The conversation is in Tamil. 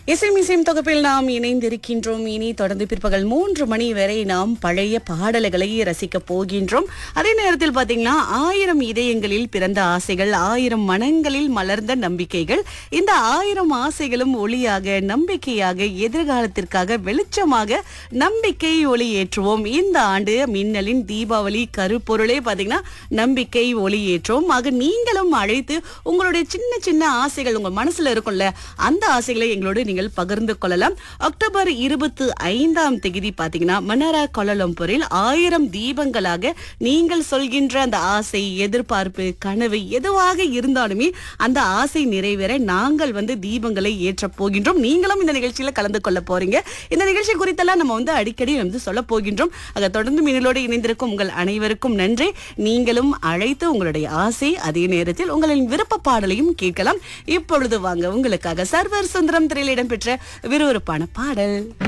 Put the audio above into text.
இசை மிசையும் தொகுப்பில் நாம் இணைந்திருக்கின்றோம் இனி தொடர்ந்து பிற்பகல் மூன்று மணி வரை நாம் பழைய பாடல்களை ரசிக்க போகின்றோம் அதே நேரத்தில் பாத்தீங்கன்னா ஆயிரம் இதயங்களில் பிறந்த ஆசைகள் ஆயிரம் மனங்களில் மலர்ந்த நம்பிக்கைகள் இந்த ஆயிரம் ஆசைகளும் ஒளியாக நம்பிக்கையாக எதிர்காலத்திற்காக வெளிச்சமாக நம்பிக்கை ஒளி ஏற்றுவோம் இந்த ஆண்டு மின்னலின் தீபாவளி கருப்பொருளே பாத்தீங்கன்னா நம்பிக்கை ஒளி ஏற்றுவோம் ஆக நீங்களும் அழைத்து உங்களுடைய சின்ன சின்ன ஆசைகள் உங்க மனசுல இருக்கும்ல அந்த ஆசைகளை எங்களோடு நீங்கள் பகிர்ந்து கொள்ளலாம் அக்டோபர் இருபத்தி ஐந்தாம் தேதி பாத்தீங்கன்னா மன்னாரா கோலாலம்பூரில் ஆயிரம் தீபங்களாக நீங்கள் சொல்கின்ற அந்த ஆசை எதிர்பார்ப்பு கனவு எதுவாக இருந்தாலுமே அந்த ஆசை நிறைவேற நாங்கள் வந்து தீபங்களை ஏற்ற போகின்றோம் நீங்களும் இந்த நிகழ்ச்சியில கலந்து கொள்ள போறீங்க இந்த நிகழ்ச்சி குறித்தெல்லாம் நம்ம வந்து அடிக்கடி வந்து சொல்ல போகின்றோம் ஆக தொடர்ந்து மின்னலோடு இணைந்திருக்கும் உங்கள் அனைவருக்கும் நன்றி நீங்களும் அழைத்து உங்களுடைய ஆசை அதே நேரத்தில் உங்களின் விருப்ப பாடலையும் கேட்கலாம் இப்பொழுது வாங்க உங்களுக்காக சர்வர் சுந்தரம் திரையில் இடம்பெற்ற விறுவிறுப்பான பாடல்